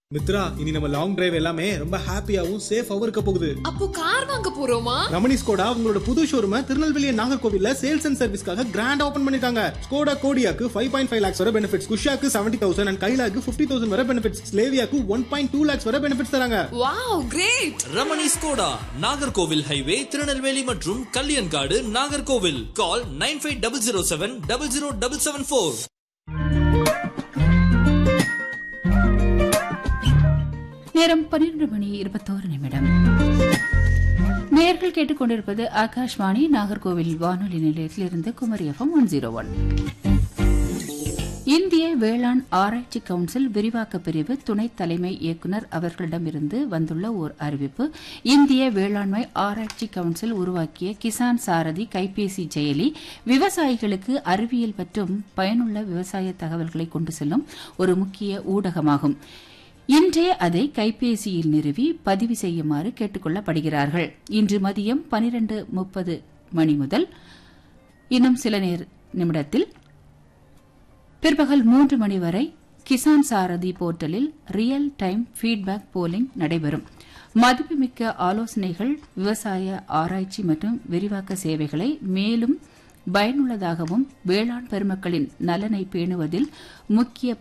மித்ரா இனி நம்ம long drive எல்லாமே ரொம்ப ஹாப்பியாவும் சேஃபாவும் இருக்க போகுது அப்போ கார் வாங்க போறோமா ரமணி ஸ்கோடா உங்களோட புது ஷோரூம திருநெல்வேலி நாகர்கோவில்ல சேல்ஸ் அண்ட் சர்வீஸ்க்காக கிராண்ட் ஓபன் பண்ணிருக்காங்க ஸ்கோடா கோடியாக்கு ஃபைவ் பாயிண்ட் ஃபைவ் லேக்ஸ் வரை பெனிஃபிட்ஸ் குஷாக்கு செவன்டி தௌசண்ட் அண்ட் கைலாக்கு ஃபிஃப்டி தௌசண்ட் வரை பெனிஃபிட்ஸ் ஸ்லேவியாக்கு ஒன் பாயிண்ட் டூ லேக்ஸ் வரை பெனிஃபிட்ஸ் தராங்க wow great Ramani Skoda Nagercoil highway Tirunelveli மற்றும் Kalyankadu Nagercoil call nine five double zero seven double zero double seven four நேரம் பன்னிரண்டு மணி இருபத்தோரு நிமிடம் நேர்கள் கேட்டுக்கொண்டிருப்பது ஆகாஷ்வாணி நாகர்கோவில் வானொலி நிலையத்திலிருந்து Kumari FM one zero one இந்திய வேளாண் ஆராய்ச்சி கவுன்சில் விரிவாக்க பிரிவு துணைத் தலைமை இயக்குநர் அவர்களிடமிருந்து வந்துள்ள ஓர் அறிவிப்பு இந்திய வேளாண்மை ஆராய்ச்சி கவுன்சில் உருவாக்கிய கிசான் சாரதி கைபேசி செயலி விவசாயிகளுக்கு அறிவியல் மற்றும் பயனுள்ள விவசாய தகவல்களை கொண்டு செல்லும் ஒரு முக்கிய ஊடகமாகும் இன்றே அதை கைபேசியில் நிறுவி பதிவு செய்யுமாறு கேட்டுக் கொள்ளப்படுகிறார்கள் இன்று மதியம் பனிரெண்டு முப்பது மணி முதல் இன்னும் சில நேர நிமிடத்தில் பிற்பகல் மூன்று மணி வரை கிசான் சாரதி போர்ட்டலில் ரியல் டைம் ஃபீட்பேக் போலிங் நடைபெறும் மதிப்புமிக்க ஆலோசனைகள் விவசாய ஆராய்ச்சி மற்றும் விரிவாக்க சேவைகளை மேலும் பயனுள்ளதாகவும் வேளாண் பெருமக்களின் நலனை பேணுவதில் முக்கிய